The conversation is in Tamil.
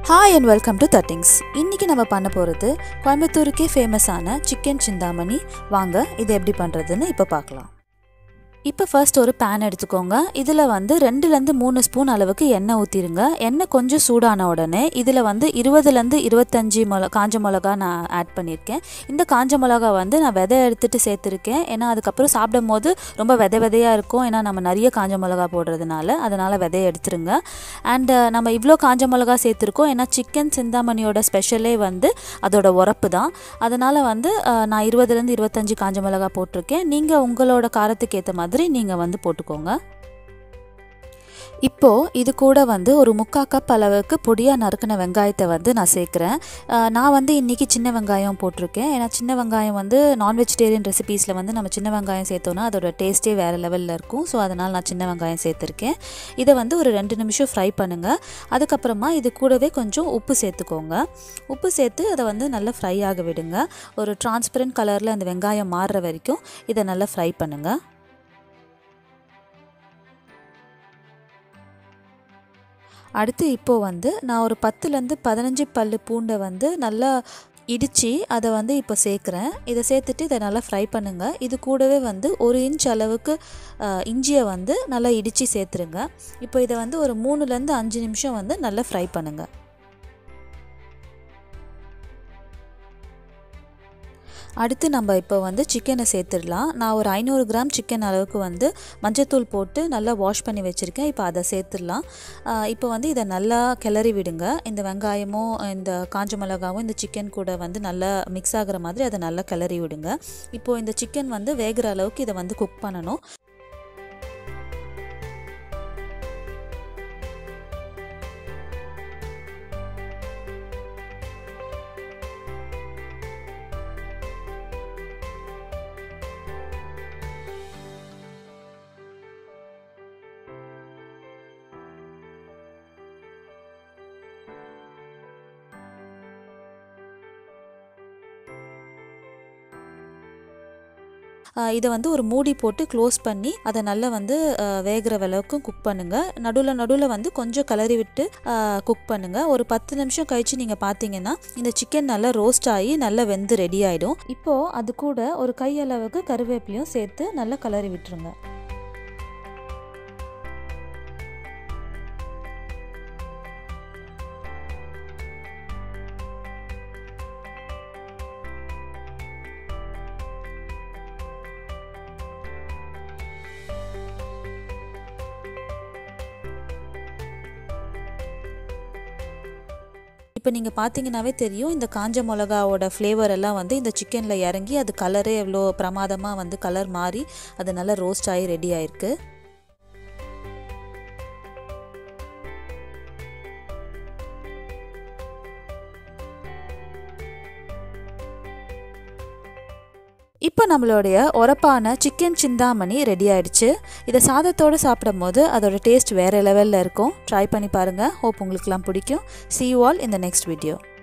ஹாய் அண்ட் வெல்கம் டு தட்டிங்ஸ் இன்றைக்கி நம்ம பண்ண போகிறது கோயம்புத்தூருக்கே ஃபேமஸான சிக்கன் சிந்தாமணி வாங்க இது எப்படி பண்ணுறதுன்னு இப்போ பார்க்கலாம் இப்போ ஃபர்ஸ்ட் ஒரு பேன் எடுத்துக்கோங்க இதில் வந்து ரெண்டுலேருந்து மூணு ஸ்பூன் அளவுக்கு எண்ணெய் ஊற்றிருங்க எண்ணெய் கொஞ்சம் சூடான உடனே இதில் வந்து இருபதுலேருந்து இருபத்தஞ்சி மிள காஞ்ச மிளகா நான் ஆட் பண்ணியிருக்கேன் இந்த காஞ்ச மிளகா வந்து நான் விதை எடுத்துகிட்டு சேர்த்துருக்கேன் ஏன்னா அதுக்கப்புறம் சாப்பிடும் போது ரொம்ப விதை விதையாக இருக்கும் ஏன்னா நம்ம நிறைய காஞ்ச மிளகா போடுறதுனால அதனால் விதையை எடுத்துருங்க அண்ட் நம்ம இவ்வளோ காஞ்ச மிளகா சேர்த்துருக்கோம் ஏன்னா சிக்கன் சிந்தாமணியோட ஸ்பெஷலே வந்து அதோட உரப்பு தான் அதனால் வந்து அஹ், நான் இருபதுலேருந்து இருபத்தஞ்சி காஞ்ச மிளகா போட்டிருக்கேன் நீங்கள் உங்களோட காரத்துக்கு ஏற்ற மாதிரி நீங்கள் வந்து போட்டுக்கோங்க இப்போது இது கூட வந்து ஒரு முக்கா கப் அளவுக்கு பொடியாக நறுக்கின வெங்காயத்தை வந்து நான் சேர்க்குறேன் அஹ், நான் வந்து இன்றைக்கி சின்ன வெங்காயம் போட்டிருக்கேன் ஏன்னா சின்ன வெங்காயம் வந்து நான் வெஜிடேரியன் ரெசிபீஸில் வந்து நம்ம சின்ன வெங்காயம் சேர்த்தோன்னா அதோட டேஸ்ட்டே வேறு லெவலில் இருக்கும் ஸோ அதனால் நான் சின்ன வெங்காயம் சேர்த்துருக்கேன் இதை வந்து ஒரு ரெண்டு நிமிஷம் ஃப்ரை பண்ணுங்கள் அதுக்கப்புறமா இது கூடவே கொஞ்சம் உப்பு சேர்த்துக்கோங்க உப்பு சேர்த்து அதை வந்து நல்லா ஃப்ரை ஆக விடுங்க ஒரு டிரான்ஸ்பரண்ட் கலரில் அந்த வெங்காயம் மாறுற வரைக்கும் இதை நல்லா ஃப்ரை பண்ணுங்கள் அடுத்து இப்போது வந்து நான் ஒரு பத்துலேருந்து பதினஞ்சு பல்லு பூண்டை வந்து நல்லா இடித்து அதை வந்து இப்போ சேர்க்குறேன் இதை சேர்த்துட்டு இதை நல்லா ஃப்ரை பண்ணுங்கள் இது கூடவே வந்து ஒரு இன்ச் அளவுக்கு அஹ், இஞ்சியை வந்து நல்லா இடித்து சேர்த்துருங்க இப்போ இதை வந்து ஒரு மூணுலேருந்து அஞ்சு நிமிஷம் வந்து நல்லா ஃப்ரை பண்ணுங்கள் அடுத்து நம்ம இப்போ வந்து சிக்கனை சேர்த்துடலாம் நான் ஒரு ஐநூறு கிராம் சிக்கன் அளவுக்கு வந்து மஞ்சத்தூள் போட்டு நல்லா வாஷ் பண்ணி வச்சுருக்கேன் இப்போ அதை சேர்த்துடலாம் ஆஹ் இப்போ வந்து இதை நல்லா கிளறி விடுங்க இந்த வெங்காயமும் இந்த காஞ்ச மிளகாவும் இந்த சிக்கன் கூட வந்து நல்லா மிக்ஸ் ஆகுற மாதிரி அதை நல்லா கிளறி விடுங்க இப்போது இந்த சிக்கன் வந்து வேகிற அளவுக்கு இதை வந்து குக் பண்ணணும் ஆஹ் இதை வந்து ஒரு மூடி போட்டு க்ளோஸ் பண்ணி அதை நல்லா வந்து ஆஹ் வேகிற அளவுக்கு குக் பண்ணுங்கள் நடுவில் நடுவில் வந்து கொஞ்சம் கிளறி விட்டு குக் பண்ணுங்கள் ஒரு பத்து நிமிஷம் கழித்து நீங்கள் பார்த்தீங்கன்னா இந்த சிக்கன் நல்லா ரோஸ்ட் ஆகி நல்லா வெந்து ரெடி ஆகிடும் இப்போது அது கூட ஒரு கை அளவுக்கு கருவேப்பிலையும் சேர்த்து நல்லா கிளறி விட்டுருங்க இப்போ நீங்கள் பார்த்தீங்கன்னாவே தெரியும் இந்த காஞ்ச மிளகாவோட ஃப்ளேவர் எல்லாம் வந்து இந்த சிக்கனில் இறங்கி அது கலரே எவ்வளோ பிரமாதமாக வந்து கலர் மாறி அது நல்லா ரோஸ்ட் ஆகி ரெடி ஆயிருக்கு இப்போ நம்மளுடைய உரப்பான சிக்கன் சிந்தாமணி ரெடி ஆயிடுச்சு இதை சாதத்தோடு சாப்பிடும் போது அதோட டேஸ்ட் வேறு லெவலில் இருக்கும் ட்ரை பண்ணி பாருங்கள் ஹோப் உங்களுக்குலாம் பிடிக்கும் see you all in the next video